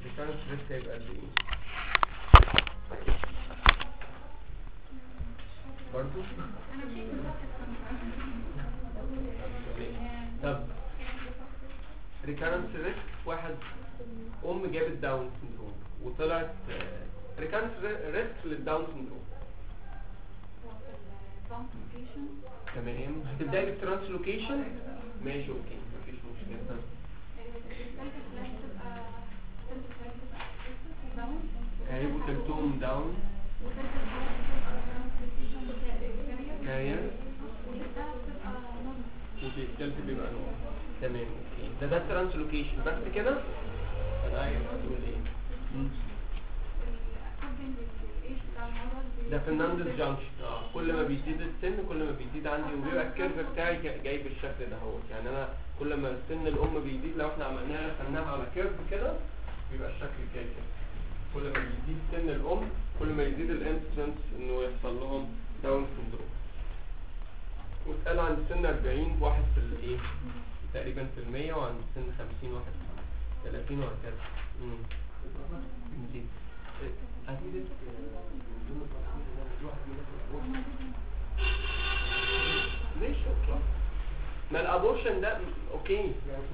ريكارنس ريسك هيبقى قد ايه برضو طب ريكارنس ريسك واحد ام جابت داون سندروم وطلعت ريكارنس ريسك للداون سندروم تمام هتبداي بالترانسلوكيشن ماشي اوكي مفيش مشكله هيبقوا تلتهم داون كاير وفي التالت بيبقى نور تمام اوكي ده ده الترانسلوكيشن بس كده انا عايز تقول ايه مم. ده فرنانديز جانكشن اه كل ما بيزيد السن كل ما بيزيد عندي وبيبقى الكيرف بتاعي جا- جاي بالشكل ده اهو يعني انا كل ما سن الام بيزيد لو احنا عملناها رسمناها على كيرف كده بيبقى الشكل جاي كده كل ما بيزيد سن الام كل ما يزيد الانسنس انه يحصل لهم داون سندروم واتقال عند سن 40 واحد في الايه تقريبا في المية وعند سن 50 واحد في 30 وهكذا امم نزيد. أكيد. ليش اوكي ما الابورشن ده اوكي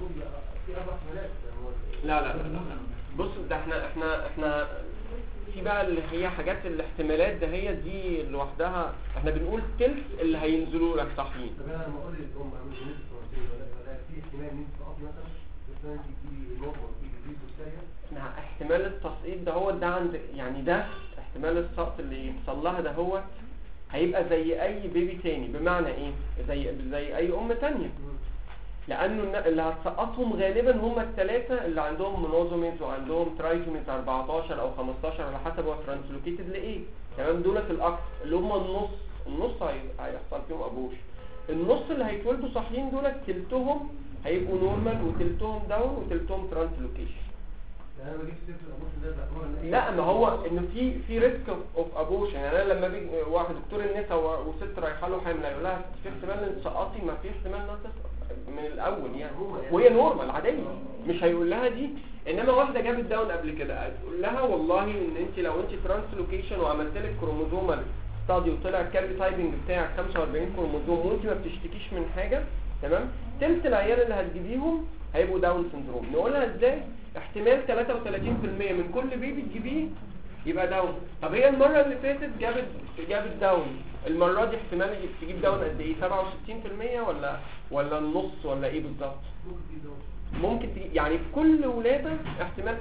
لا لا لا لا لا. بص ده احنا احنا احنا في بقى اللي هي حاجات الاحتمالات ده هي دي لوحدها احنا بنقول تلت اللي هينزلوا لك صحيين طب انا لما اقول للام اعمل جنين سنتين ولا ولا في احتمال ان انت تقطي مثلا بس انت تيجي نوبه وتيجي دي سوسيه مع احتمال التسقيط ده هو ده عند يعني ده احتمال السقط اللي يحصل لها ده هو هيبقى زي اي بيبي تاني بمعنى ايه زي زي اي ام تانية لانه الن- اللي هتسقطهم غالبا هم الثلاثه اللي عندهم منوزوميز وعندهم ترايتوميز 14 او 15 على حسب هو ترانسلوكيتد لايه تمام دولت الاكثر اللي هم النص النص هي- هيحصل فيهم ابوش النص اللي هيتولدوا صاحيين دولت تلتهم هيبقوا نورمال وتلتهم داون وتلتهم ترانسلوكيشن يعني انا بجيب سيره الابورشن ده باعتبار ان أي- لا ما هو انه في في ريسك اوف ابوشن يعني انا لما بيجي واحد دكتور النساء و- وست رايحه له حامل يقول لها في احتمال ان تسقطي ما في احتمال انها تسقط من الاول يعني وهي نورمال عاديه مش هيقول لها دي انما واحده جابت داون قبل كده تقول لها والله ان انت لو انت ترانسلوكيشن وعملت لك كروموزومال ستادي وطلع الكاري تايبنج بتاعك 45 كروموزوم وانت ما بتشتكيش من حاجه تمام تلت العيال اللي هتجيبيهم هيبقوا داون سندروم نقولها ازاي احتمال 33% من كل بيبي تجيبيه يبقى داون طب هي المره اللي فاتت جابت جابت داون المره دي احتمال تجيب داون قد ايه 67% ولا ولا النص ولا ايه بالظبط ممكن في دور ممكن تجي يعني في كل ولاده احتمال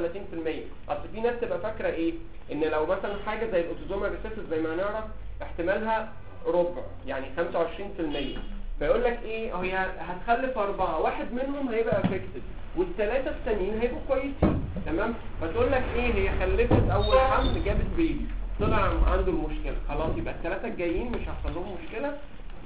33% اصل في ناس تبقى فاكره ايه ان لو مثلا حاجه زي الاوتوزومال ريسيسيف زي ما هنعرف احتمالها ربع يعني 25% فيقول لك ايه هي هتخلف اربعه واحد منهم هيبقى افكتد والثلاثه التانيين هيبقوا كويسين تمام فتقول لك ايه هي خلفت اول حمل جابت بيبي طلع عنده المشكله خلاص يبقى الثلاثه الجايين مش هيحصل لهم مشكله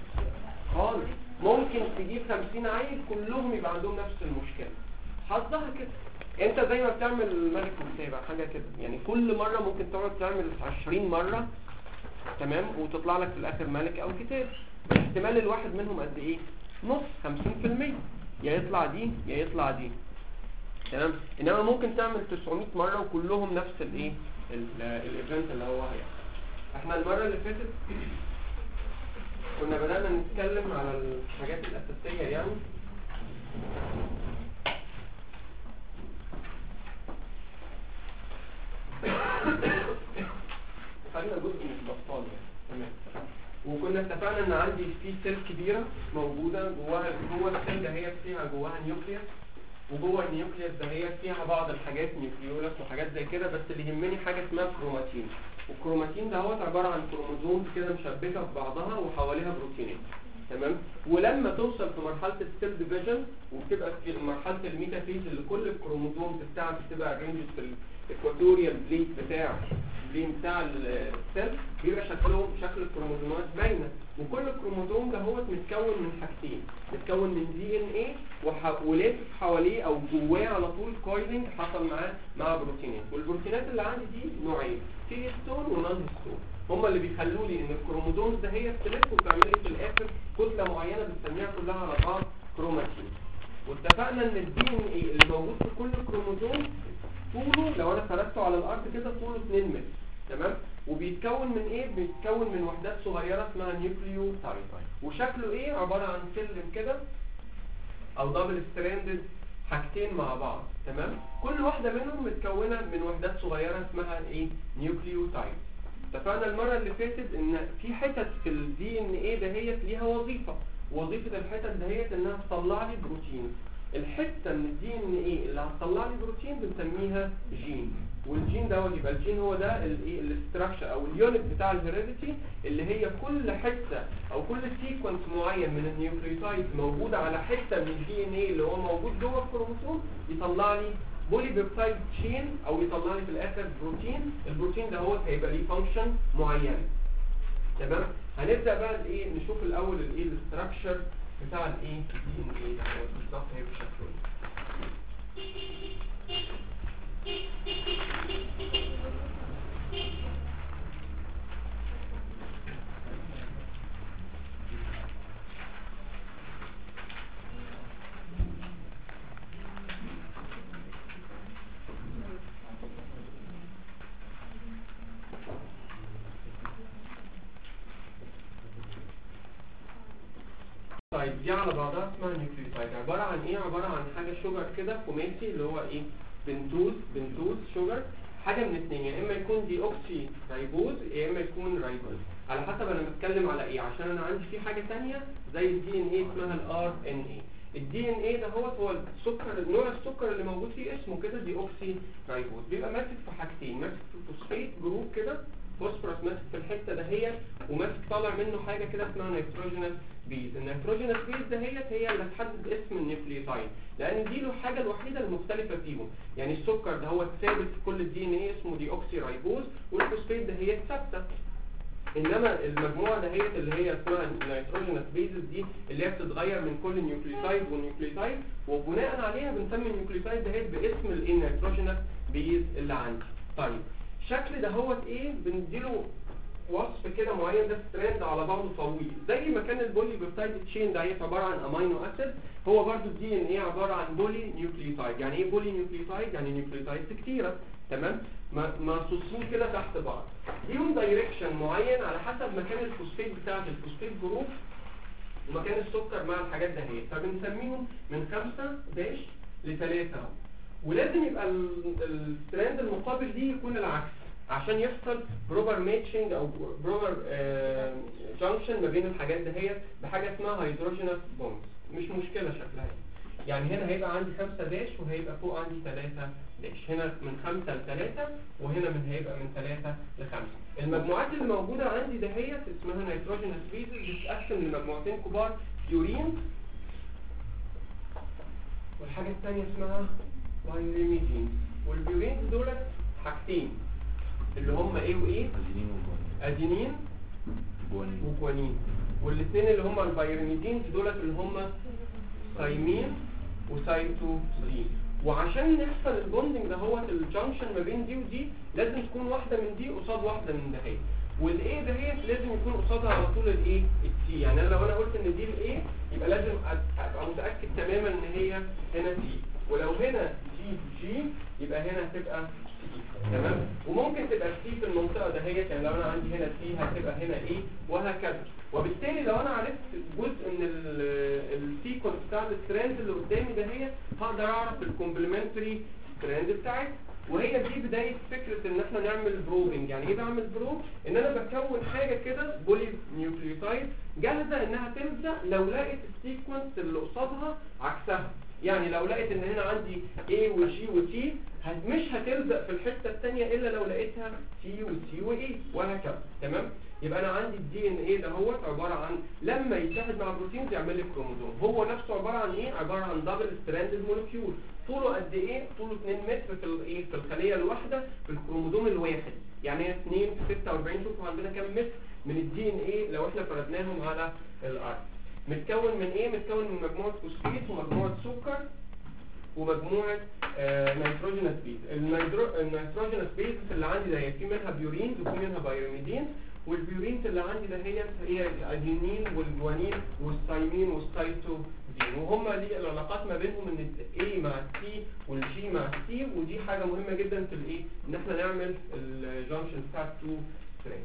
خالص ممكن تجيب 50 عيل كلهم يبقى عندهم نفس المشكلة حظها كده انت زي ما بتعمل ملك وكتابة حاجة كده يعني كل مرة ممكن تقعد تعمل 20 مرة تمام وتطلع لك في الاخر ملك او كتاب احتمال الواحد منهم قد ايه نص 50% يا يطلع دي يا يطلع دي تمام انما ممكن تعمل 900 مرة وكلهم نفس الايه ال- الايفنت اللي هو هيحصل احنا المرة اللي فاتت كنا بدأنا نتكلم على الحاجات الأساسية يعني خدنا جزء من الأبطال يعني تمام وكنا اتفقنا ان عندي في سيل كبيرة موجودة جواها جوه السيل ده هي فيها جواها نيوكليوس وجوه النيوكليوس ده هي فيها بعض الحاجات نيوكليولس وحاجات زي كده بس اللي يهمني حاجة اسمها كروماتين والكروماتين ده هو عبارة عن كروموزوم كده مشبكة في بعضها وحواليها بروتينات تمام ولما توصل في مرحلة السيل ديفيجن وبتبقى في مرحلة الميتافيز اللي كل الكروموزوم بتاعك بتبقى ارينجد في الاكواتوريال بليت بتاع البلين بتاع السيل بيبقى شكلهم شكل الكروموزومات باينه وكل كروموزوم ده هو متكون من حاجتين متكون من دي ان ايه ولافف حواليه او جواه على طول كويلنج حصل معاه مع بروتينات والبروتينات اللي عندي دي نوعين في هيستون ونون هيستون هما اللي بيخلوا لي ان الكروموزومز ده هي بتلف وتعمل لي في الاخر كتله معينه بنسميها كلها على بعض كروماتين واتفقنا ان الدي ان ايه اللي موجود في كل كروموزوم طوله لو انا فردته على الارض كده طوله 2 متر تمام وبيتكون من ايه بيتكون من وحدات صغيره اسمها نيوكليوتايد وشكله ايه عباره عن سلم كده او دبل ستراندد حاجتين مع بعض تمام كل واحده منهم متكونه من وحدات صغيره اسمها ايه نيوكليوتايد اتفقنا المره اللي فاتت ان في حتت في الدي ان ايه دهيت ليها وظيفه وظيفه الحتت دهيت انها تطلع لي بروتين الحته من الدي ان ايه اللي هتطلع لي بروتين بنسميها جين والجين دوت يبقى الجين هو ده الايه الاستراكشر او اليونت بتاع الهيريديتي اللي هي كل حته او كل سيكونس معين من النيوكليوتايد موجوده على حته من الدي ان ايه اللي هو موجود جوه الكروموسوم يطلع لي بولي بيبتايد تشين او يطلع لي في الاخر بروتين البروتين ده هو هيبقى ليه فانكشن معين تمام هنبدا بقى الايه نشوف الاول الايه الاستراكشر بتاع الايه دي ان ايه ده بالظبط هيبقى شكله ايه طيب دي على بعضها اسمها نيوكليوتايد عبارة عن ايه عبارة عن حاجة شوجر كده خماسي اللي هو ايه بنتوز بنتوز شوجر حاجة من اتنين يا اما يكون دي اوكسي رايبوز يا اما يكون رايبوز على حسب انا بتكلم على ايه عشان انا عندي في حاجة تانية زي الدي ان ايه اسمها الار ان ايه الدي ان ايه ده هو هو السكر نوع السكر اللي موجود فيه اسمه كده دي اوكسي رايبوز بيبقى ماسك في حاجتين ماسك في فوسفيت جروب كده فوسفورس ماسك في الحته دهيت وماسك طالع منه حاجه كده اسمها نيتروجينس بيز النيتروجينس بيز دهيت هي اللي هتحدد اسم النيوكليوتايد لان دي له الحاجه الوحيده المختلفه فيهم يعني السكر ده هو ثابت في كل الدي ان ايه اسمه دي اوكسي رايبوز والفوسفيت دهيت ثابته انما المجموعه دهيت اللي هي اسمها النيتروجينس بيزز دي اللي هي بتتغير من كل نيوكليوتايد والنيوكليوتايد وبناء عليها بنسمي النيوكليوتايد دهيت باسم الايه النيتروجينس بيز اللي عندي طيب شكل دهوت ايه بنديله وصف كده معين ده ستراند على بعضه طويل زي ما كان البولي بيبتايد تشين ده عباره عن امينو اسيد هو برضو الدي ان ايه عباره عن بولي نيوكليوتايد يعني ايه بولي نيوكليوتايد يعني نيوكليوتايد كتيره تمام مرصوصين كده تحت بعض ليهم دايركشن معين على حسب مكان الفوسفيت بتاعت الفوسفيت جروب ومكان السكر مع الحاجات ده هي فبنسميهم من خمسة داش لثلاثة ولازم يبقى الستراند المقابل دي يكون العكس عشان يحصل بروبر ماتشنج او بروبر جانكشن ما بين الحاجات دهيت بحاجه اسمها هيدروجينس بوندز مش مشكله شكلها يعني هنا هيبقى عندي 5 داش وهيبقى فوق عندي 3 داش هنا من 5 ل 3 وهنا من هيبقى من 3 ل 5 المجموعات اللي موجوده عندي دهيت اسمها نيتروجينس بيزز بتتقسم لمجموعتين كبار بيورين والحاجه الثانيه اسمها بايريميدين والبيورين دولت حاجتين اللي هم ايه وايه ادينين وجوانين ادينين جوانين وجوانين والاثنين اللي هم البايريميدين دولت اللي هم سايمين وسايتوسين وعشان يحصل البوندنج ده هو الجنكشن ما بين دي ودي لازم تكون واحده من دي قصاد واحده من ده هي والايه دهيت لازم يكون قصادها على طول الايه التي يعني انا لو انا قلت ان دي الايه يبقى لازم أت- ابقى متاكد تماما ان هي هنا تي ولو هنا دي جي يبقى هنا هتبقى سي تمام وممكن تبقى سي في المنطقه دهيت يعني لو انا عندي هنا سي هتبقى هنا ايه وهكذا وبالتالي لو انا عرفت جزء من السيكونس بتاع الستراند اللي قدامي دهيت هقدر اعرف الكومبلمنتري ستراند بتاعتي وهي دي بداية فكرة ان احنا نعمل بروبنج يعني ايه بعمل بروب ان انا بكون حاجة كده بولي نيوكليوتايد جاهزة انها تلزق لو لقيت السيكونس اللي قصادها عكسها يعني لو لقيت ان هنا عندي A و G و T هت- مش هتلزق في الحتة التانية الا لو لقيتها T و C و A وهكذا تمام يبقى انا عندي الدي ان ايه دهوت عبارة عن لما يتحد مع بروتينز يعمل لي كروموزوم هو نفسه عبارة عن ايه عبارة عن دبل ستراندد مولكيول طوله قد ايه طوله 2 متر في الايه في الخلية الواحدة في الكروموزوم الواحد يعني هي 2 في 46 شوفوا عندنا كام متر من الدي ان ايه لو احنا فردناهم على الارض متكون من ايه متكون من مجموعة فوسفيت ومجموعة سكر ومجموعه نيتروجينس بيز النيتروجينس بيز اللي عندي ده في منها بيورينز وفي منها بايرميدين والبيورينز اللي عندي ده هي هي الادينين والجوانين والثايمين والسايتوزين وهم دي العلاقات ما بينهم ان A مع C والجي مع C ودي حاجه مهمه جدا في الايه ان احنا نعمل الجانكشن بتاع 2 سترينج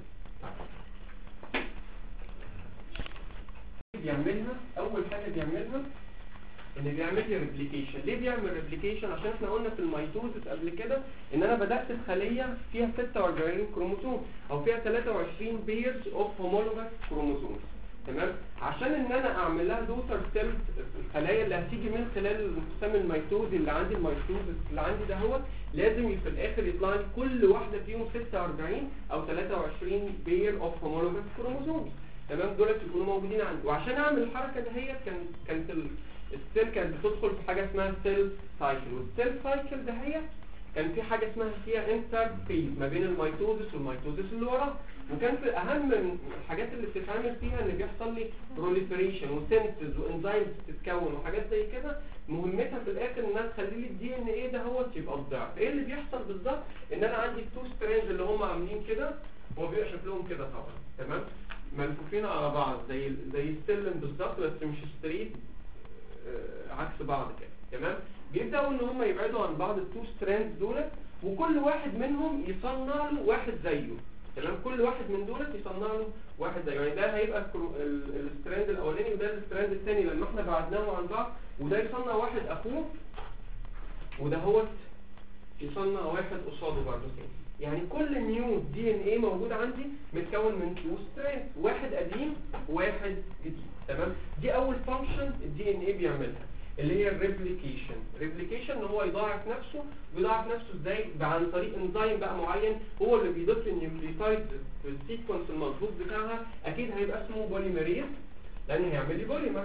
بيعملها اول حاجه بيعملها ان بيعمل لي ريبليكيشن ليه بيعمل ريبليكيشن عشان احنا قلنا في الميتوزس قبل كده ان انا بدات بخليه فيها 46 كروموسوم او فيها 23 بيرز اوف هومولوجس كروموسوم تمام عشان ان انا اعمل لها دوتر سيل الخلايا اللي هتيجي من خلال الانقسام الميتوزي اللي عندي الميتوزس اللي عندي ده هو لازم في الاخر يطلع لي كل واحده فيهم 46 او 23 بير اوف هومولوجس كروموسوم تمام دول يكونوا موجودين عندي وعشان اعمل الحركه دهيت كان كانت ال- السيل كانت بتدخل في حاجه اسمها سيل سايكل والسيل سايكل دهيت كان في حاجه اسمها فيها انتر فيز ما بين الميتوزس والميتوزس اللي وراه وكان في اهم من الحاجات اللي بتتعمل فيها ان بيحصل لي بروليفريشن وسينثيز وانزيمز بتتكون وحاجات زي كده مهمتها في الاخر انها تخلي لي الدي ان ايه ده هو يبقى الضعف ايه اللي بيحصل بالظبط ان انا عندي التو سترينز اللي هم عاملين كده هو بيبقى شكلهم كده طبعا تمام ملفوفين على بعض زي زي السلم بالظبط بس مش ستريت آه، عكس بعض كده تمام بيبداوا ان هم يبعدوا عن بعض التو ستراندز دول وكل واحد منهم يصنع له واحد زيه تمام كل واحد من دول يصنع له واحد زيه يعني ده هيبقى الكرو- ال- الستراند الاولاني وده الستراند الثاني لما احنا بعدناه عن بعض وده يصنع واحد اخوه وده هو يصنع واحد قصاده برضه تاني يعني كل نيو دي ان ايه موجود عندي متكون من تو ستراند واحد قديم وواحد جديد تمام دي اول فانكشن الدي ان ايه بيعملها اللي هي الريبليكيشن ريبليكيشن ان هو يضاعف نفسه بيضاعف نفسه ازاي عن طريق انزيم بقى معين هو اللي بيضيف النيوكليوتايد في السيكونس المظبوط بتاعها اكيد هيبقى اسمه بوليميريز لان هيعمل لي بوليمر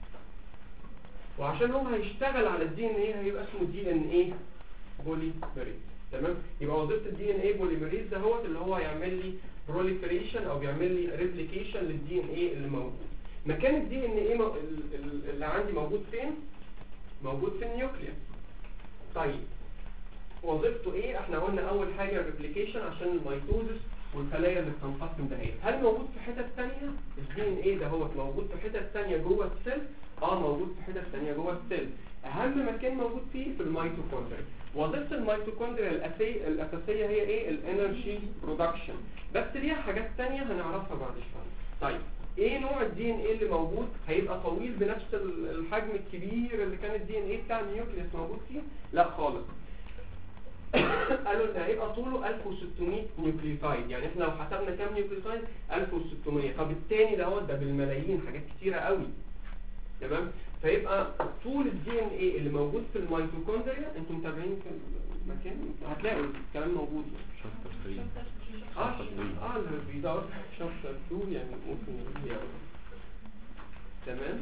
وعشان هو هيشتغل على الدي ان ايه هيبقى اسمه دي ان ايه بوليميريز تمام يبقى وظيفه الدي ان ايه بوليميريز ده هو اللي هو يعمل لي بروليفريشن او بيعمل لي ريبليكيشن للدي ان ايه اللي موجود مكان الدي ان ايه مو- ال- ال- اللي عندي موجود فين موجود في النيوكليوس طيب وظيفته ايه احنا قلنا اول حاجه الريبليكيشن عشان الميتوزس والخلايا اللي بتنقسم دهيت هل موجود في حتت ثانيه الدي ان ايه ده هو موجود في حتت ثانيه جوه السيل اه موجود في حتت ثانيه جوه السيل اهم مكان موجود فيه في الميتوكوندريا وظيفه الميتوكوندريا الاساسيه الاساسيه هي ايه الانرجي برودكشن بس ليها حاجات ثانيه هنعرفها بعد شويه طيب ايه نوع الدي ان ايه اللي موجود هيبقى طويل بنفس ال- الحجم الكبير اللي كان الدي ان ايه بتاع النيوكليوس موجود فيه لا خالص قالوا ان هيبقى طوله 1600 نيوكليوتايد يعني احنا لو حسبنا كام نيوكليوتايد 1600 طب التاني دوت ده بالملايين حاجات كتيره قوي تمام فيبقى طول الدي ان ايه اللي موجود في الميتوكوندريا انتم متابعين في المكان هتلاقوا الكلام موجود شابتر 3 اه شابتر 3 اه اللي بيدور في شابتر 2 يعني ممكن يقرا تمام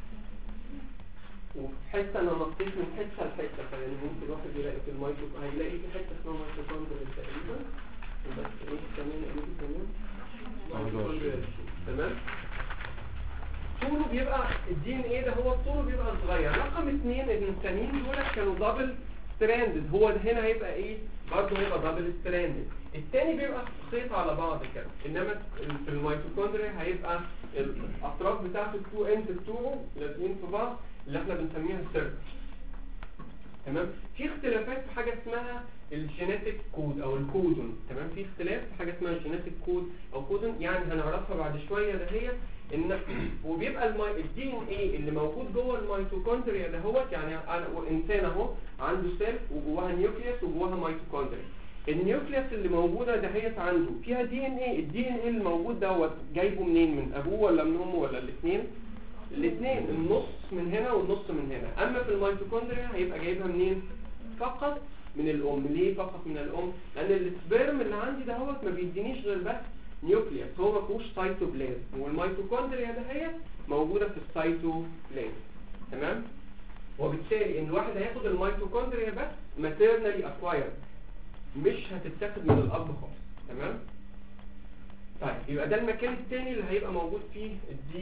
وفي حته انا نطيت من حته لحته فيعني ممكن الواحد يلاقي في المايكرو هيلاقي في حته اسمها مايتوكوندريا تقريبا بس ايه كمان ايه كمان مايتوكوندريا تمام طوله بيبقى الدي ان ايه ده هو طوله بيبقى صغير رقم اثنين ان التانيين دول كانوا دبل ستراندد هو ده هنا هيبقى ايه برضه هيبقى دبل ستراندد التاني بيبقى خيط على بعض كده انما في الميتوكوندريا هيبقى الاطراف بتاعت التو اند بتوعه لازقين في بعض اللي احنا بنسميها السيركل تمام في اختلافات في حاجه اسمها الجينيتك كود او الكودون تمام في اختلاف في حاجه اسمها الجينيتك كود او كودون يعني هنعرفها بعد شويه ده هي ان وبيبقى الدي ان ايه اللي موجود جوه الميتوكوندريا ده هو يعني انا انسان اهو عنده سيل وجواها نيوكليوس وجواها ميتوكوندريا النيوكليوس اللي موجوده دهيت عنده فيها دي ان ايه الدي ان ايه اللي موجود دوت جايبه منين من ابوه ولا من امه ولا الاثنين الاثنين النص من هنا والنص من هنا اما في الميتوكوندريا هيبقى جايبها منين فقط من الام ليه فقط من الام لان السبيرم اللي عندي دهوت ما بيدينيش غير بس نيوكليوس هو ما فيهوش سيتوبلازم والميتوكوندريا دهيت موجوده في السيتوبلازم تمام وبالتالي ان الواحد هياخد الميتوكوندريا بس ماتيرنالي اكوايرد مش هتتاخد من الاب خالص تمام طيب يبقى ده المكان التاني اللي هيبقى موجود فيه الدي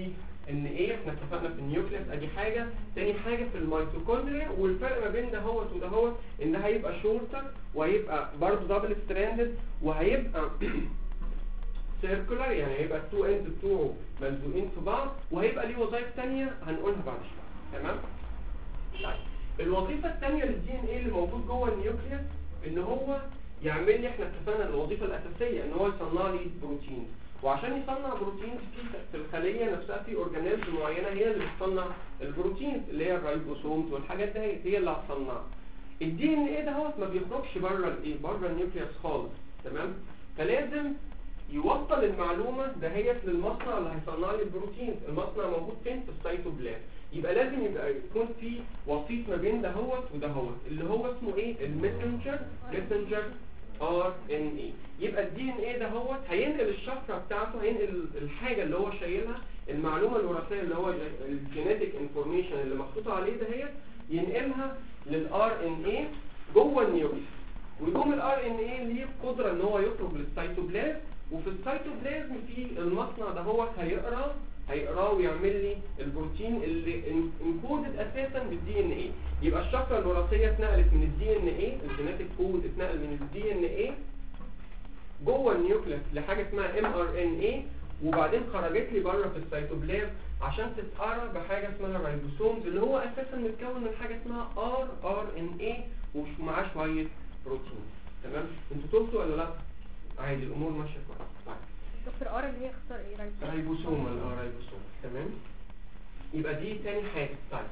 ان ايه احنا اتفقنا في النيوكليس ادي حاجه تاني حاجه في الميتوكوندريا والفرق ما بين دهوت ودهوت ان ده هيبقى شورتر وهيبقى برضه دبل ستراندد وهيبقى سيركولار يعني هيبقى التو اند بتوعه ملزوقين في بعض وهيبقى ليه وظائف تانية هنقولها بعد شويه تمام طيب الوظيفه الثانيه للدي ان ايه اللي موجود جوه النيوكليس ان هو يعمل لي احنا اتفقنا الوظيفه الاساسيه ان هو يصنع لي بروتين وعشان يصنع بروتين في في الخليه نفسها في اورجانيلز معينه هي اللي بتصنع البروتين اللي هي الرايبوسومز والحاجات دي هي اللي هتصنعها الدي ان ايه دهوت ما بيخرجش بره الايه بره النيوكليوس خالص تمام فلازم يوصل المعلومه دهيت للمصنع اللي هيصنع لي البروتين المصنع موجود فين في السيتوبلازم يبقى لازم يبقى يكون في وسيط ما بين دهوت ودهوت اللي هو اسمه ايه الميسنجر ميسنجر ار ان اي يبقى الدي ان ايه دهوت هينقل الشفره بتاعته هينقل الحاجه اللي هو شايلها المعلومه الوراثيه اللي هو الجينيتك انفورميشن اللي محطوطه عليه دهيت ينقلها للار ان اي جوه النيوكليس ويقوم الار ان اي ليه القدره ان هو يخرج للسيتوبلازم وفي السيتوبلازم في المصنع ده هو هيقرا هيقراه ويعمل لي البروتين اللي انكودد اساسا بالدي ان اي يبقى الشفره الوراثيه اتنقلت من الدي ان اي الجينيتك كود اتنقل من الدي ان اي جوه النيوكليس لحاجه اسمها ام ار ان اي وبعدين خرجت لي بره في السيتوبلازم عشان تتقرا بحاجه اسمها الرايبوسومز اللي هو اساسا متكون من حاجه اسمها ار ار ان اي ومعاه شويه بروتين تمام انتوا تبتوا ولا لا عادي الامور ماشيه كويس طيب دكتور ار اللي هي اختصار ايه رايبوسوم رايبوسوم ولا اه رايبوسوم تمام يبقى دي تاني حاجه طيب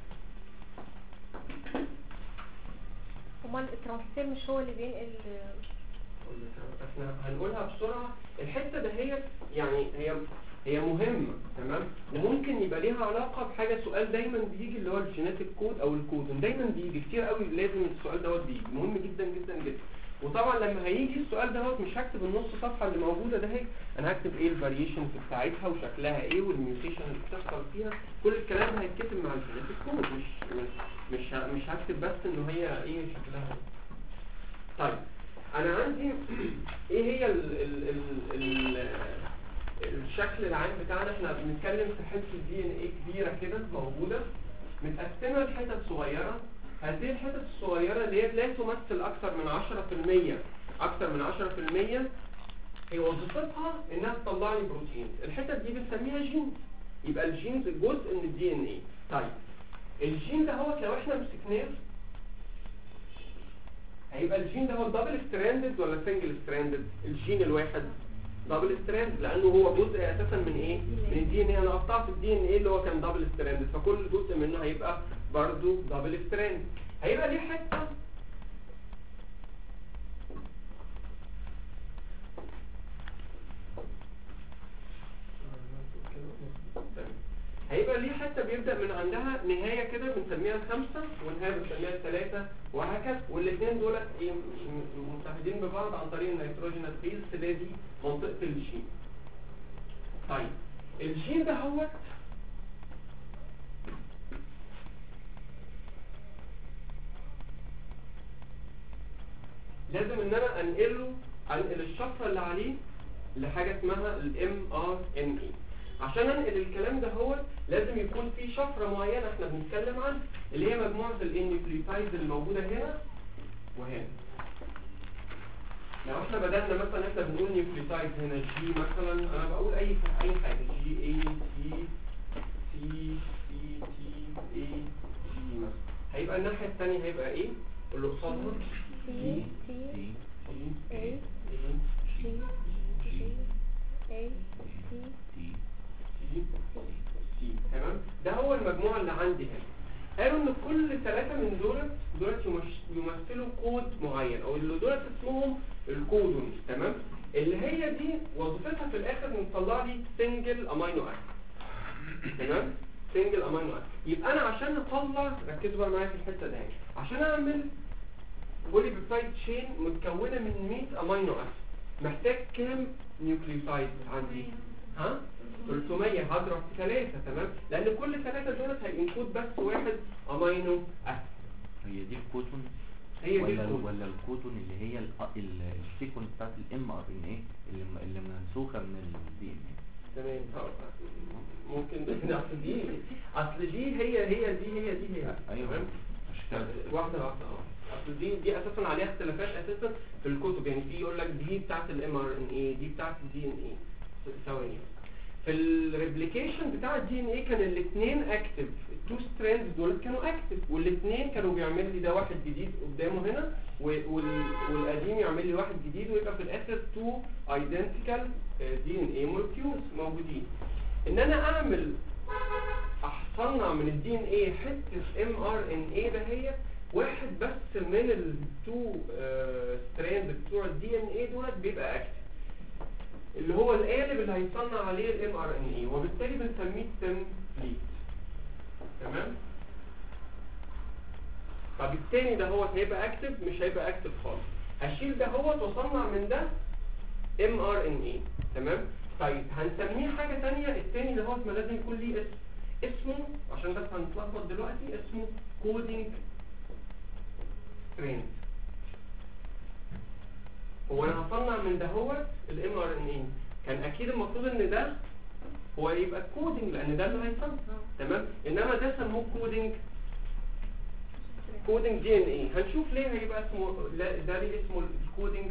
امال الترانسفير مش هو اللي بينقل احنا هنقولها بسرعه الحته دهيت يعني هي هي مهمه تمام وممكن يبقى ليها علاقه بحاجه سؤال دايما بيجي اللي هو الجينيتك كود او الكودون دايما بيجي كتير قوي لازم السؤال دوت بيجي مهم جدا جدا جدا وطبعا لما هيجي السؤال دوت مش هكتب النص صفحه اللي موجوده ده هيك انا هكتب ايه الفاريشنز بتاعتها وشكلها ايه والميوتيشن اللي بتحصل فيها كل الكلام ده هيتكتب مع الجينيتك كود مش مش ه- مش هكتب بس انه هي ايه شكلها طيب انا عندي ايه هي ال ال ال ال الشكل العام بتاعنا احنا بنتكلم في حته دي ان ايه كبيره كده موجوده متقسمه لحتت صغيره هذه الحتت الصغيره اللي هي لا تمثل اكثر من 10% اكثر من 10% هي وظيفتها انها تطلع لي بروتين الحتت دي بنسميها جين يبقى الجينز جزء من الدي ان ايه طيب الجين ده هو لو احنا مسكناه هيبقى الجين ده هو دبل ستراندد ولا سنجل ستراندد الجين الواحد دبل ستراند لانه هو جزء اساسا من ايه من الدي ان ايه انا قطعت الدي ان ايه اللي هو كان دبل ستراند فكل جزء منه هيبقى برضو دبل ستراند هيبقى ليه حته تمام. هيبقى ليه حته بيبدا من عندها نهايه كده بنسميها الخمسه ونهايه بنسميها الثلاثه وهكذا والاثنين دول ايه م- م- متحدين ببعض عن طريق النيتروجينال بيز تلاقي دي منطقه الجين طيب الجين ده هو لازم ان انا انقله انقل الشفره اللي عليه لحاجه اسمها الام ار ان اي عشان انقل الكلام ده هو لازم يكون في شفره معينه احنا بنتكلم عنها اللي هي مجموعه النيوكليوتايدز اللي موجوده هنا وهنا لو احنا بدأنا مثلا احنا بنقول نيوكليوتايد هنا جي مثلا انا بقول اي اي حاجه جي اي تي سي سي تي اي جي مثلا هيبقى الناحيه الثانيه هيبقى ايه اللي قصادها سي سي دي A اي سي سي A سي دي سي سي تمام ده هو المجموعة اللي عندي هنا قالوا ان كل ثلاثة من دولت دولت يمش- يمثلوا كود معين او اللي دولت اسمهم الكودون تمام اللي هي دي وظيفتها في الاخر ان تطلع لي سنجل امينو اسيد تمام سنجل امينو اسيد يبقى انا عشان اطلع ركزوا بقى معايا في الحته دي عشان اعمل بولي بيبتايد تشين متكونه من 100 امينو اسيد محتاج كام نيوكليوتايد عندي ها 300 هضرب في 3 تمام لان كل ثلاثه دولت هينكود بس واحد امينو اسيد هي دي الكوتون هي دي ولا الكود. ولا الكوتون اللي هي ال- ال- السيكونس بتاعت الام ار ان ايه اللي م- اللي منسوخه من الدي ان تمام ه- ممكن اصل دي اصل دي هي هي دي هي دي هي ايوه تمام اشتغل واحدة واحدة اه اصل دي دي اساسا عليها اختلافات اساسا في الكتب يعني في يقول لك دي بتاعت الام ار ان اي دي بتاعت الدي ان اي ثواني في الريبليكيشن بتاع الدي ان اي كان الاثنين اكتف التو ستراندز دول كانوا اكتف والاثنين كانوا بيعمل لي ده واحد جديد قدامه هنا و- وال- والقديم يعمل لي واحد جديد ويبقى في الاخر تو ايدنتيكال دي ان اي مولكيولز موجودين ان انا اعمل اصنع من الدي ان اي حته ام ار ان اي ده هي واحد بس من التو ستراند بتوع الدي ان اي دولت بيبقى اكتف اللي هو القالب اللي هيصنع عليه الام ار ان اي وبالتالي بنسميه تمبليت تمام طب التاني ده هو هيبقى اكتف مش هيبقى اكتف خالص هشيل ده هو واصنع من ده ام ار ان اي تمام طيب هنسميه حاجه تانية التاني ده هو ما لازم يكون ليه اسم اسمه عشان بس هنتلخبط دلوقتي اسمه كودينج سترينج هو انا هصنع من ده هو الام ار ان اي كان اكيد المفروض ان ده هو يبقى كودينج لان ده اللي هيصنع تمام انما ده سموه كودينج كودينج دي ان اي هنشوف ليه هيبقى اسمه لا ده ليه اسمه الكودينج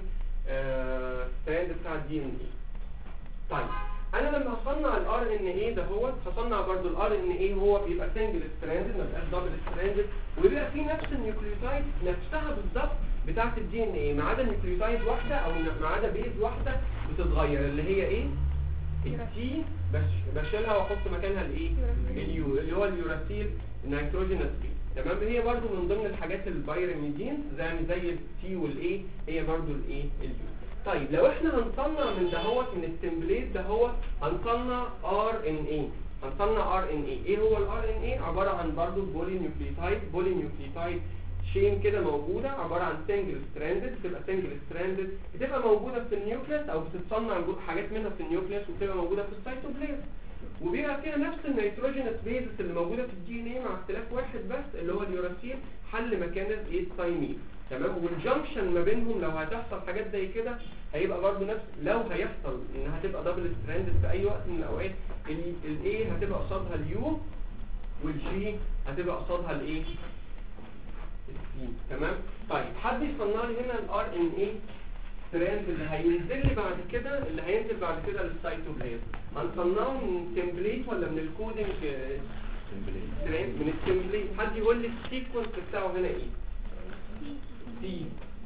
ستراند بتاع الدي ان اي طيب انا لما هصنع الار ان اي ده هو هصنع برضو الار ان اي هو بيبقى سنجل ستراندد ما بيبقاش دبل ستراندد وبيبقى فيه نفس النيوكليوتايد نفسها بالظبط بتاعه الدي ان اي ما عدا نيوكليوتايد واحده او ما عدا بيز واحده بتتغير اللي هي ايه التي بش بشيلها واحط مكانها الايه اليو اللي هو اليوراسيل نيتروجينوس بيز تمام هي برضو من ضمن الحاجات البايرميدين زي زي التي والاي هي برضو الايه اليو طيب لو احنا هنصنع من دهوت من التمبليت دهوت هنصنع ار ان اي هنصنع ار ان اي ايه هو الار ان اي عباره عن برضو بولي نيوكليوتايد بولي نيوكليوتايد شين كده موجوده عباره عن سنجل ستراندد بتبقى سنجل ستراندد بتبقى موجوده في النيوكليس او بتتصنع جو- حاجات منها في النيوكليس وبتبقى موجوده في السيتوبلازم وبيبقى فيها نفس النيتروجينس بيزس اللي موجوده في الدي ان اي مع اختلاف واحد بس اللي هو اليوراسيل حل مكان الايه الثايمين تمام والجنكشن ما بينهم لو هتحصل حاجات زي كده هيبقى برضو نفس لو هيحصل انها تبقى دبل ستراندد في اي وقت من الاوقات الاي هتبقى قصادها اليو والجي هتبقى قصادها الايه السي تمام طيب حد يصنع لي هنا الار ان اي ستراند اللي هينزل لي بعد كده اللي هينزل بعد كده للسيتوبلازم هنصنعه من تمبليت ولا من الكودنج ستراند من التمبليت حد يقول لي السيكونس بتاعه هنا ايه سي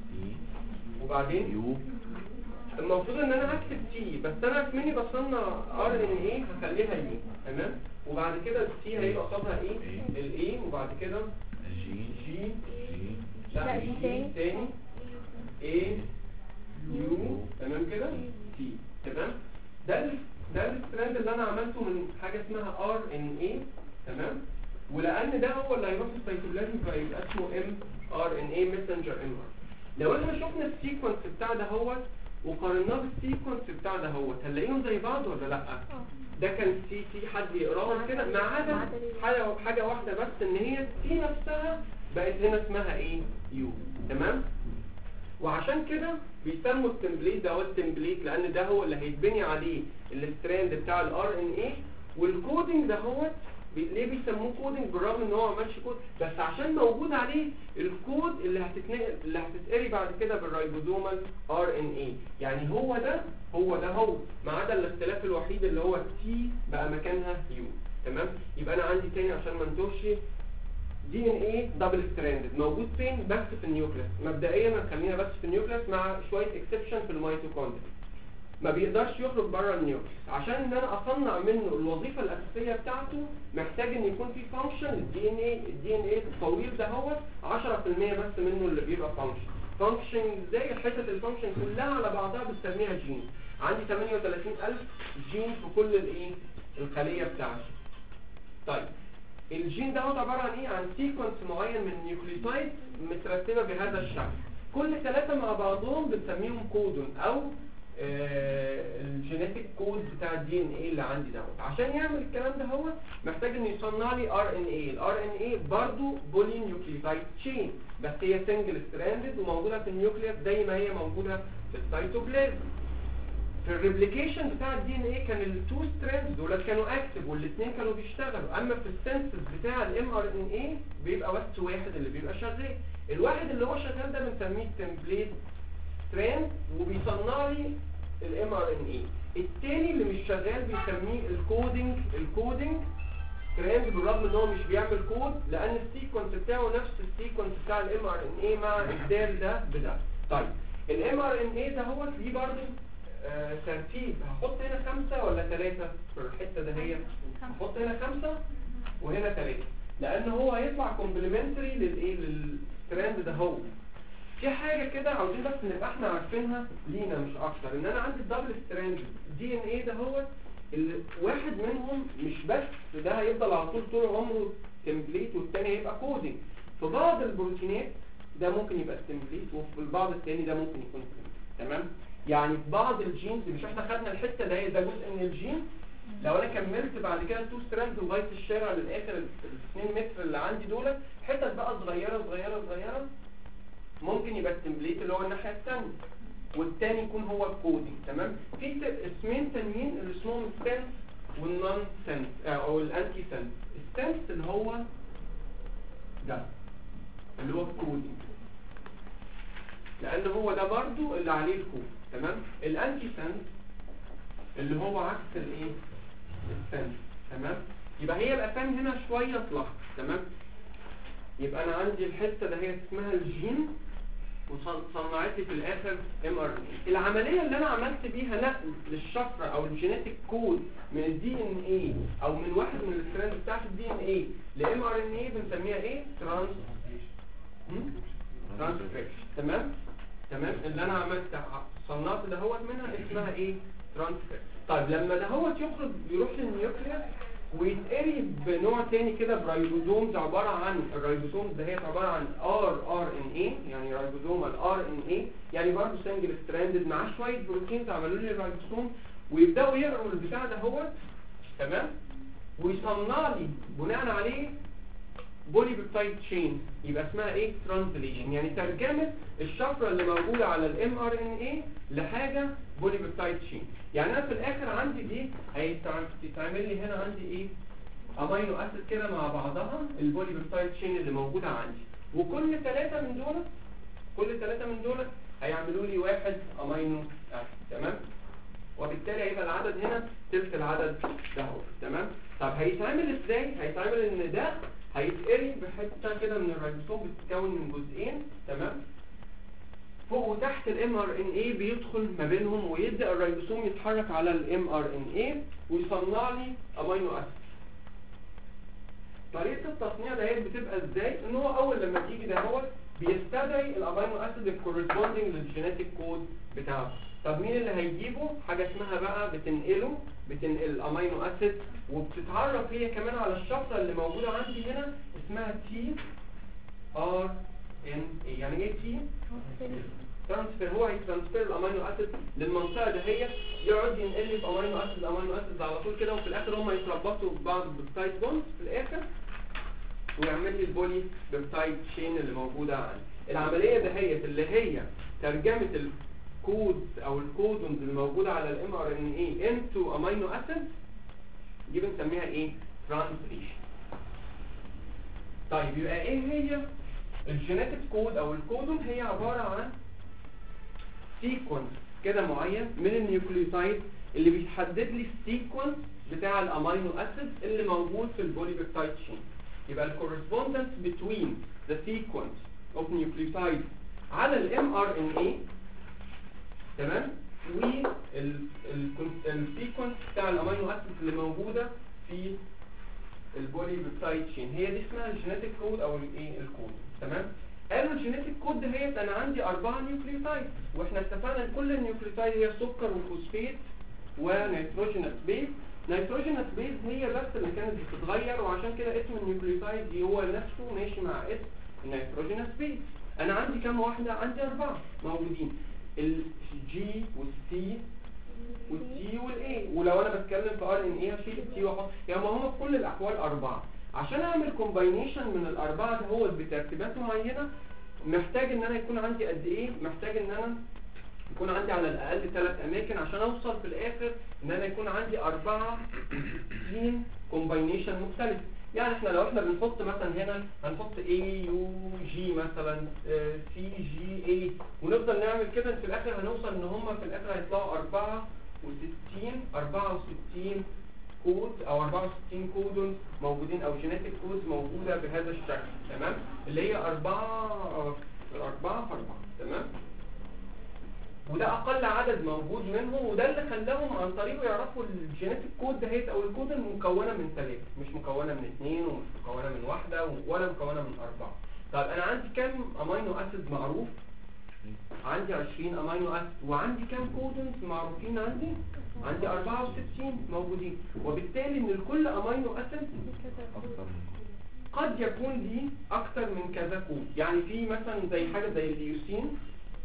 وبعدين يو المفروض ان انا هكتب تي بس انا مني بصنع ار ان اي هخليها يو تمام وبعد كده التي هيبقى قصادها ايه الاي وبعد كده جي جي جي لا، دي تاني. تاني ايه يو تمام كده تي تمام ده ال ده الستراند اللي انا عملته من حاجه اسمها ار ان اي تمام ولان ده هو اللي هيروح السيتوبلازم فيبقى اسمه ام ار ان اي ماسنجر ام ار لو احنا شفنا السيكونس بتاع ده هو وقارناه بالسيكونس بتاع ده هو هنلاقيهم زي بعض ولا لا اه ده كان سي تي حد يقراهم كده ما عدا ما عدا ال- حاجه حاجه واحده بس ان هي تي نفسها بقت هنا اسمها ايه يو تمام وعشان كده بيسموا التمبليت ده هو التمبليت لان ده هو اللي هيتبني عليه الستراند بتاع الار ان اي والكودنج ده هو بي- ليه بيسموه كودنج بالرغم ان هو ما عملش كود بس عشان موجود عليه الكود اللي هتتنقل اللي هتتقري بعد كده بالرايبوزومال ار ان اي يعني هو ده هو ده هو ما عدا الاختلاف الوحيد اللي هو تي بقى مكانها يو تمام يبقى انا عندي تاني عشان ما انتوهش دي ان ايه دبل ستراندد موجود فين بس في النيوكليس مبدئيا خلينا بس في النيوكليس مع شويه اكسبشن في الميتوكوندريا ما بيقدرش يخرج بره النيوكليس عشان ان انا اصنع منه الوظيفه الاساسيه بتاعته محتاج ان يكون في فانكشن الدي ان ايه الدي ان ايه الطويل ده هو 10% بس منه اللي بيبقى فانكشن فانكشن ازاي حته الفانكشن كلها على بعضها بنسميها جين عندي 38000 جين في كل الايه الخليه بتاعتي طيب الجين ده هو عبارة عن ايه عن سيكونس معين من النيوكليوتايد مترتبة بهذا الشكل كل ثلاثة مع بعضهم بنسميهم كودون او آه الجينيتك كود بتاع الدي ان ايه اللي عندي دوت عشان يعمل الكلام ده هو محتاج ان يصنع لي ار ان ايه الار ان ايه برضه بولي نيوكليوتايد تشين بس هي سنجل ستراندد وموجودة في النيوكليوس زي ما هي موجودة في السيتوبلازم في الريبليكيشن بتاع الدي ان ايه كان التو ستراندز دول كانوا اكتف والاثنين كانوا بيشتغلوا اما في السنسز بتاع الام ار ان ايه بيبقى بس واحد اللي بيبقى شغال الواحد اللي هو شغال ده بنسميه تمبليت ستراند وبيصنع لي الام ار ان ايه التاني اللي مش شغال بيسميه الكودينج الكودينج ستراند بالرغم ان هو مش بيعمل كود لان السيكونس بتاعه نفس السيكونس بتاع الام ار ان ايه مع الدال ده بده طيب الام ار ان ايه ده هو ليه برضه آه ترتيب هحط هنا خمسة ولا ثلاثة في الحتة ده هي هحط هنا خمسة وهنا ثلاثة لان هو هيطلع كومبلمنتري للايه للستراند ده هو في حاجة كده عاوزين بس نبقى احنا عارفينها لينا مش اكتر ان انا عندي الدبل ستراند دي ان ايه ده هو اللي واحد منهم مش بس ده هيفضل على طول طول عمره تمبليت والتاني هيبقى كودينج في بعض البروتينات ده ممكن يبقى تمبليت وفي البعض التاني ده ممكن يكون تمبليت تمام يعني في بعض الجينز مش احنا خدنا الحته ده ده جزء من الجين لو انا كملت بعد كده تو ستراند لغايه الشارع للاخر ال 2 متر اللي عندي دول حتت بقى صغيره صغيره صغيره ممكن يبقى التمبليت اللي هو الناحيه الثانيه والتاني يكون هو الكودينج تمام في ت- اسمين تانيين اللي اسمهم السنس والنون سنس او الانتي سنس السنس اللي هو ده اللي هو الكودينج لان هو ده برضو اللي عليه الكود تمام الانتي سنس اللي هو عكس الايه السنس تمام يبقى هي الاسامي هنا شويه اتلخبط تمام يبقى انا عندي الحته ده هي اسمها الجين وصنعت لي في الاخر ام ار العمليه اللي انا عملت بيها نقل للشفره او الجينيتيك كود من الدي ان اي او من واحد من الستراند بتاعت الدي ان اي لام ار ان اي بنسميها ايه ترانس ترانسكريبشن تمام تمام اللي انا عملت صنعت دهوت منها اسمها ايه ترانسكريبشن طيب لما دهوت يخرج بيروح للنيوكليوس ويتقري بنوع تاني كده برايبوزومز عبارة عن الرايبوزومز ده هي عبارة عن ار ار ان اي يعني رايبوزومال ار ان اي يعني برضه سنجل ستراندد معاه شوية بروتينز عملوا لي الرايبوزوم ويبدأوا يقروا البتاع ده هو تمام ويصنع لي بناء عليه بولي بيبتايد تشين يبقى اسمها ايه ترانزليشن يعني ترجمه الشفره اللي موجوده على الام ار ان اي لحاجه بولي بيبتايد تشين يعني انا في الاخر عندي دي هيتعمل لي هنا عندي ايه امينو اسيد كده مع بعضها البولي بيبتايد تشين اللي موجوده عندي وكل ثلاثه من دول كل ثلاثه من دول هيعملوا لي واحد امينو اسيد تمام وبالتالي هيبقى العدد هنا تلت العدد ده هو تمام طب هيتعمل ازاي هيتعمل ان ده هيتقري بحته كده من الريبوسوم بتتكون من جزئين تمام فوق وتحت الام ار ان اي بيدخل ما بينهم ويبدا الريبوسوم يتحرك على الام ار ان اي ويصنع لي امينو اسيد طريقه التصنيع دهيت بتبقى ازاي ان هو اول لما تيجي ده هو بيستدعي الامينو اسيد الكورسبوندنج للجينيتيك كود بتاعه طب مين اللي هيجيبه حاجه اسمها بقى بتنقله بتنقل الامينو اسيد وبتتعرف هي كمان على الشفره اللي موجوده عندي هنا اسمها تي ار ان اي يعني ايه تي ترانسفير هو هيترانسفير الامينو اسيد للمنطقه دهيت يقعد ينقل لي في امينو اسيد امينو اسيد على طول كده وفي الاخر هم يتربطوا ببعض بالتايد بونز في الاخر ويعمل لي البولي بيبتايد تشين اللي موجوده عندي العمليه دهيت اللي هي ترجمه الكود او الكودونز اللي موجوده على الام ار ان اي انتو امينو اسيد دي بنسميها ايه ترانسليشن طيب يبقى ايه هي الجينيتك كود او الكودون هي عبارة عن سيكونس كده معين من النيوكليوتايد اللي بيحدد لي السيكونس بتاع الامينو اسيد اللي موجود في البولي بيبتايد شين يبقى الكورسبوندنس between the sequence of nucleotides على الام ار ان اي تمام والسيكونس بتاع الامينو اسيد اللي موجوده في البولي بيبتايد شين هي دي اسمها الجينيتك كود او الايه الكود تمام قالوا الجينيتك كود دهيت انا عندي اربعه نيوكليوتايد واحنا اتفقنا ان كل النيوكليوتايد هي سكر وفوسفات ونيتروجينس بيز نيتروجينس بيز هي بس اللي كانت بتتغير وعشان كده اسم النيوكليوتايد هو نفسه ماشي مع اسم النيتروجينس بيز انا عندي كام واحده عندي اربعه موجودين الجي والسي والتي والاي ولو انا بتكلم في ار ان اي هشيل التي واحط يعني ما هم في كل الاحوال اربعه عشان اعمل كومباينيشن من الاربعه ده هو بترتيبات معينه محتاج ان انا يكون عندي قد ايه محتاج ان انا يكون عندي على الاقل ثلاث اماكن عشان اوصل في الاخر ان انا يكون عندي 64 كومباينيشن مختلف يعني احنا لو احنا بنحط مثلا هنا هنحط A U G مثلا آه، C G A ونفضل نعمل كده في الاخر هنوصل ان هم في الاخر هيطلعوا 64 64 كود او 64 كودون موجودين او جينيتك كودز موجوده بهذا الشكل تمام اللي هي 4 4 في 4 تمام وده اقل عدد موجود منهم وده اللي خلاهم عن طريقه يعرفوا الجينيتك كود دهيت او الكود المكونه من ثلاثه مش مكونه من اثنين ومش مكونه من واحده ولا مكونه من اربعه طيب انا عندي كام امينو اسيد معروف عندي 20 امينو اسيد وعندي كام كودونز معروفين عندي عندي 64 موجودين وبالتالي ان لكل امينو اسيد اكتر من قد يكون ليه اكتر من كذا كود يعني في مثلا زي حاجه زي الليوسين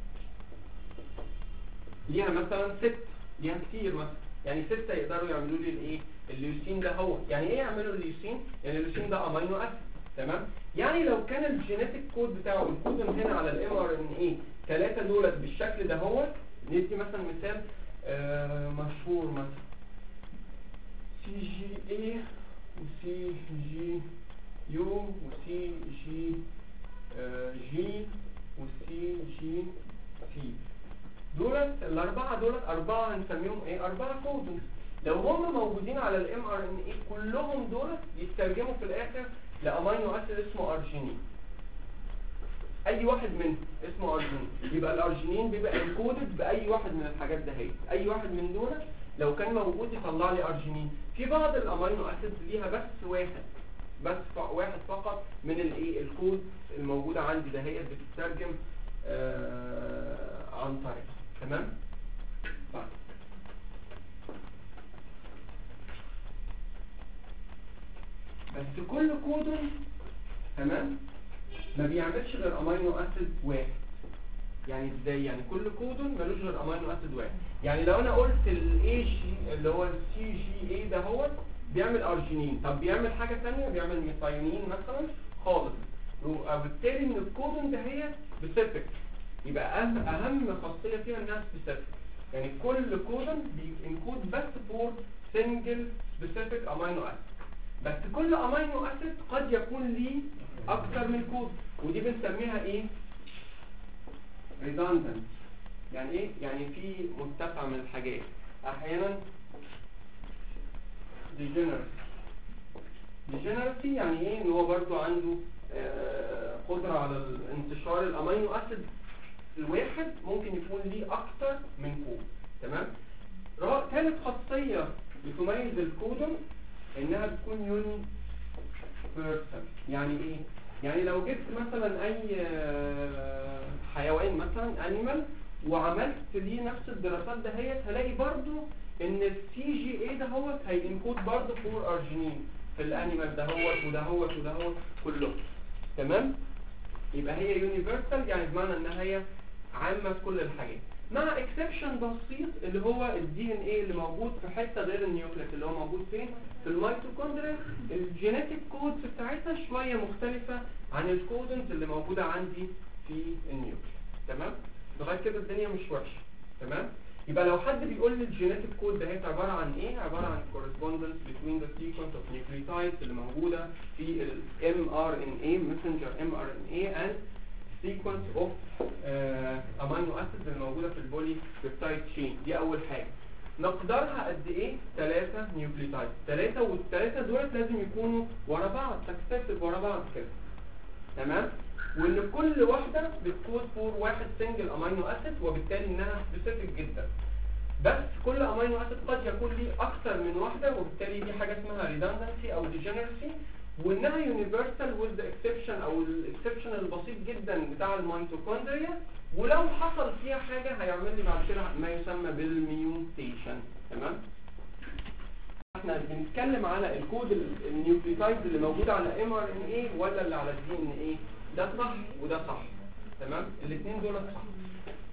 ليها مثلا ست ليها كتير مثلا يعني ستة يقدروا يعملوا لي الايه الليوسين ده هو يعني ايه يعملوا الليوسين يعني الليوسين ده امينو اسيد تمام يعني لو كان الجينيتك كود بتاعه الكود من هنا على الام ار ان ايه ثلاثة دولت بالشكل ده هو ندي مثلا مثال آه مشهور مثلا سي جي اي وسي جي يو وسي جي آه جي وسي جي سي دولت الأربعة دولت أربعة هنسميهم إيه؟ أربعة كودونز لو هم موجودين على الام ار ان اي كلهم دولت يترجموا في الآخر لأمينو أسيد اسمه أرجينين أي واحد منهم اسمه أرجينين يبقى الأرجينين بيبقى انكودد بأي واحد من الحاجات دهيت أي واحد من دولت لو كان موجود يطلع لي أرجينين في بعض الأمينو أسيد ليها بس واحد بس ف- واحد فقط من الايه الكود الموجودة عندي دهيت بتترجم آه عن طريق تمام طيب. بس كل كودون تمام ما بيعملش غير امينو اسيد واحد يعني ازاي يعني كل كودون ملوش غير امينو اسيد واحد يعني لو انا قلت الاي جي اللي هو السي جي اي ده هو بيعمل ارجينين طب بيعمل حاجه ثانيه بيعمل ميثايونين مثلا خالص وبالتالي ان الكودون ده هي سبيسيفيك يبقى اهم اهم خاصيه فيها انها سبيسيفيك يعني كل كودون بينكود بس فور سنجل سبيسيفيك امينو اسيد بس كل امينو اسيد قد يكون ليه اكتر من كود ودي بنسميها ايه redundant يعني ايه يعني في متسع من الحاجات احيانا degeneracy degeneracy يعني ايه ان هو برضو عنده آه، قدرة على انتشار الامينو اسيد الواحد ممكن يكون ليه اكتر من كود تمام را- ثالث خاصية بتميز الكودون انها بتكون يوني بيرسون يعني ايه يعني لو جبت مثلا اي آه، حيوان مثلا انيمال وعملت ليه نفس الدراسات دهيت هلاقي برضو ان السي جي اي دهوت هينكود برضو فور ارجينين في الانيمال دهوت ودهوت ودهوت كله تمام يبقى هي يونيفرسال يعني بمعنى انها هي عامة في كل الحاجات مع اكسبشن بسيط اللي هو الدي ان ايه اللي موجود في حته غير النيوكليس اللي هو موجود فين في الميتوكوندريا الجينيتيك كودز بتاعتها شويه مختلفه عن الكودنز اللي موجوده عندي في النيوكليس تمام لغايه كده الدنيا مش وحشه تمام يبقى لو حد بيقول لي الجينيتيك كود ده عباره عن ايه عباره عن correspondence between the sequence of nucleotides اللي موجوده في ال mRNA messenger mRNA and sequence of uh, amino acids اللي موجوده في البولي بيبتايد تشين دي اول حاجه مقدارها قد ايه 3 نيوكليوتايد 3 والثلاثه دول لازم يكونوا ورا بعض سكسيسيف ورا بعض كده تمام وان كل واحده بتكود فور واحد سنجل امينو اسيد وبالتالي انها سبيسيفيك جدا بس كل امينو اسيد قد يكون ليه اكتر من واحده وبالتالي دي حاجه اسمها redundancy او degeneracy وانها يونيفرسال with the exception او الاكسبشن البسيط جدا بتاع الميتوكوندريا ولو حصل فيها حاجه هيعمل لي بعد كده ما يسمى بالميوتيشن تمام احنا بنتكلم على الكود ال- النيوكليوتايد اللي موجود على ام ار ان اي ولا اللي على الدي ان اي ده صح وده صح تمام الاثنين دول صح